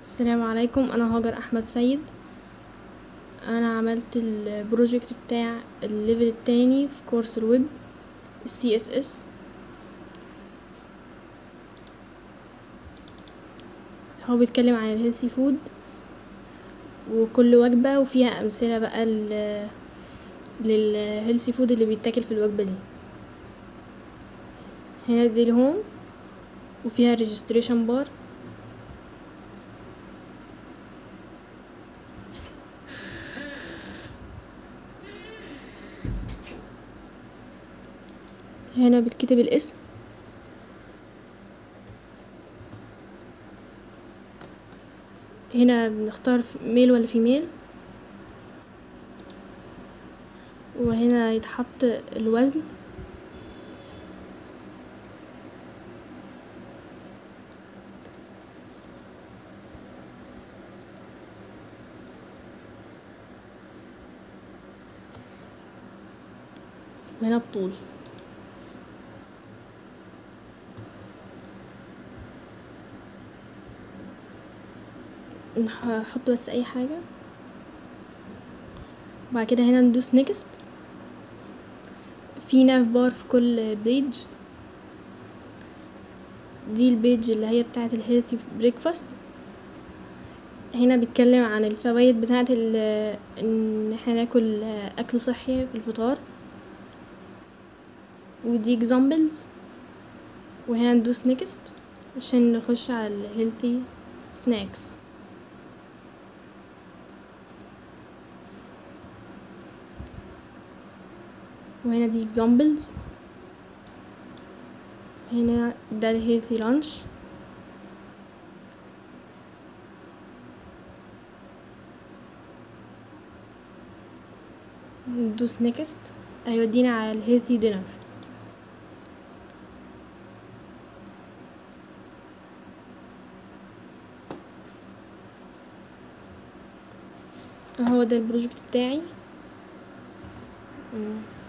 السلام عليكم انا هاجر احمد سيد انا عملت البروجكت بتاع الليفل التاني في كورس الويب السي اس اس هو بيتكلم عن الهيلثي فود وكل وجبة وفيها امثلة بقى ل للهيلثي فود اللي بيتاكل في الوجبة دي هنا دي الهوم وفيها ريجستريشن بار هنا بتكتب الاسم هنا بنختار ميل ولا فيميل وهنا يتحط الوزن وهنا الطول نحط بس اي حاجة بعد كده هنا ندوس نيكست في ناف بار في كل بيج دي البيج اللي هي بتاعة الهيلثي بريكفاست هنا بيتكلم عن الفوائد بتاعة ان احنا ناكل اكل صحي في الفطار ودي examples وهنا ندوس نيكست عشان نخش على الهيلثي سناكس وهنا دي examples هنا ده الهيلثي لانش ندوس نيكست هيودينا على الهيلثي دينر هو ده البروجكت بتاعي